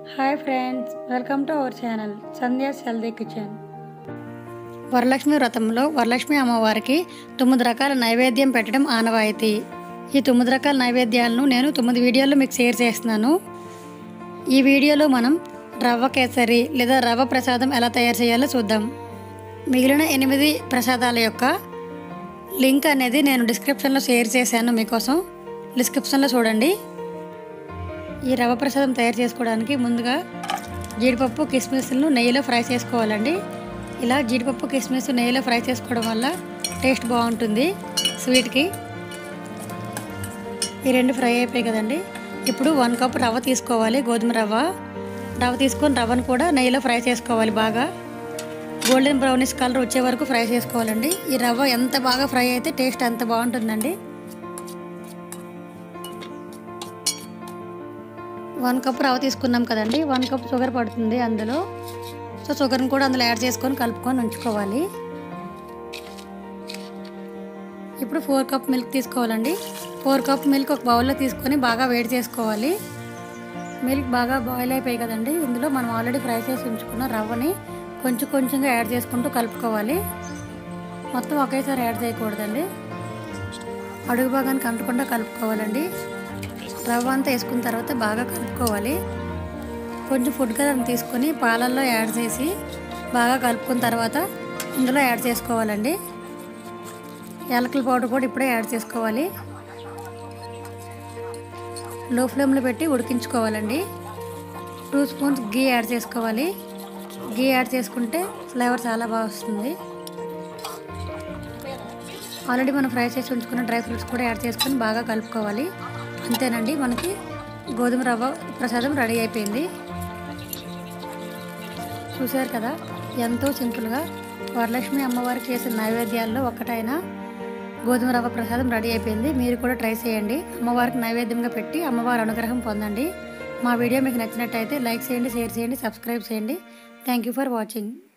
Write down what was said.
hi friends welcome to our channel Sandhya's healthy kitchen Varalakshmi వ్రతంలో వరలక్ష్మి అమ్మవారికి తొమ్మిది రకాల నైవేద్యం పెట్టడం ఆనవాయితీ ఈ తొమ్మిది రకాల నైవేద్యాలను నేను తొమ్మిది వీడియోల్లో మీకు షేర్ చేస్తున్నాను ఈ వీడియోలో మనం రవ్వ కేసరి లేదా రవ్వ ప్రసాదం ఎలా తయారు చేయాలో చూద్దాం మిగిలిన ఎనిమిది ప్రసాదాల యొక్క లింక్ అనేది నేను డిస్క్రిప్షన్లో షేర్ చేశాను మీకోసం డిస్క్రిప్షన్లో చూడండి ఈ రవ్వ ప్రసాదం తయారు చేసుకోవడానికి ముందుగా జీడిపప్పు కిస్మిస్లను నెయ్యిలో ఫ్రై చేసుకోవాలండి ఇలా జీడిపప్పు కిస్మిస్ నెయ్యిలో ఫ్రై చేసుకోవడం వల్ల టేస్ట్ బాగుంటుంది స్వీట్కి ఈ రెండు ఫ్రై అయిపోయాయి కదండి ఇప్పుడు వన్ కప్ రవ్వ తీసుకోవాలి గోధుమ రవ్వ రవ్వ తీసుకొని రవ్వను కూడా నెయ్యిలో ఫ్రై చేసుకోవాలి బాగా గోల్డెన్ బ్రౌనిష్ కలర్ వచ్చే వరకు ఫ్రై చేసుకోవాలండి ఈ రవ్వ ఎంత బాగా ఫ్రై అయితే టేస్ట్ అంత బాగుంటుందండి వన్ కప్ రవ్వ తీసుకున్నాం కదండి వన్ కప్ షుగర్ పడుతుంది అందులో సో షుగర్ని కూడా అందులో యాడ్ చేసుకొని కలుపుకొని ఉంచుకోవాలి ఇప్పుడు ఫోర్ కప్ మిల్క్ తీసుకోవాలండి ఫోర్ కప్ మిల్క్ ఒక బౌల్లో తీసుకొని బాగా వేడి చేసుకోవాలి మిల్క్ బాగా బాయిల్ అయిపోయి కదండి ఇందులో మనం ఆల్రెడీ ఫ్రై చేసి ఉంచుకున్న రవ్వని కొంచెం కొంచెంగా యాడ్ చేసుకుంటూ కలుపుకోవాలి మొత్తం ఒకేసారి యాడ్ చేయకూడదండి అడుగు భాగానికి అంటకుండా కలుపుకోవాలండి రవ్వ అంతా వేసుకున్న తర్వాత బాగా కలుపుకోవాలి కొంచెం ఫుడ్ కలర్ని తీసుకొని పాలల్లో యాడ్ చేసి బాగా కలుపుకున్న తర్వాత ఇందులో యాడ్ చేసుకోవాలండి యాలకుల పౌడర్ కూడా ఇప్పుడే యాడ్ చేసుకోవాలి లో ఫ్లేమ్లో పెట్టి ఉడికించుకోవాలండి టూ స్పూన్స్ గీ యాడ్ చేసుకోవాలి గీ యాడ్ చేసుకుంటే ఫ్లేవర్ చాలా బాగా వస్తుంది ఆల్రెడీ మనం ఫ్రై చేసి ఉంచుకున్న డ్రై ఫ్రూట్స్ కూడా యాడ్ చేసుకొని బాగా కలుపుకోవాలి అంతేనండి మనకి గోధుమ రవ్వ ప్రసాదం రెడీ అయిపోయింది చూశారు కదా ఎంతో సింపుల్గా వరలక్ష్మి అమ్మవారికి చేసిన నైవేద్యాల్లో ఒక్కటైనా గోధుమ రవ్వ ప్రసాదం రెడీ అయిపోయింది మీరు కూడా ట్రై చేయండి అమ్మవారికి నైవేద్యంగా పెట్టి అమ్మవారి అనుగ్రహం పొందండి మా వీడియో మీకు నచ్చినట్టయితే లైక్ చేయండి షేర్ చేయండి సబ్స్క్రైబ్ చేయండి థ్యాంక్ యూ ఫర్ వాచింగ్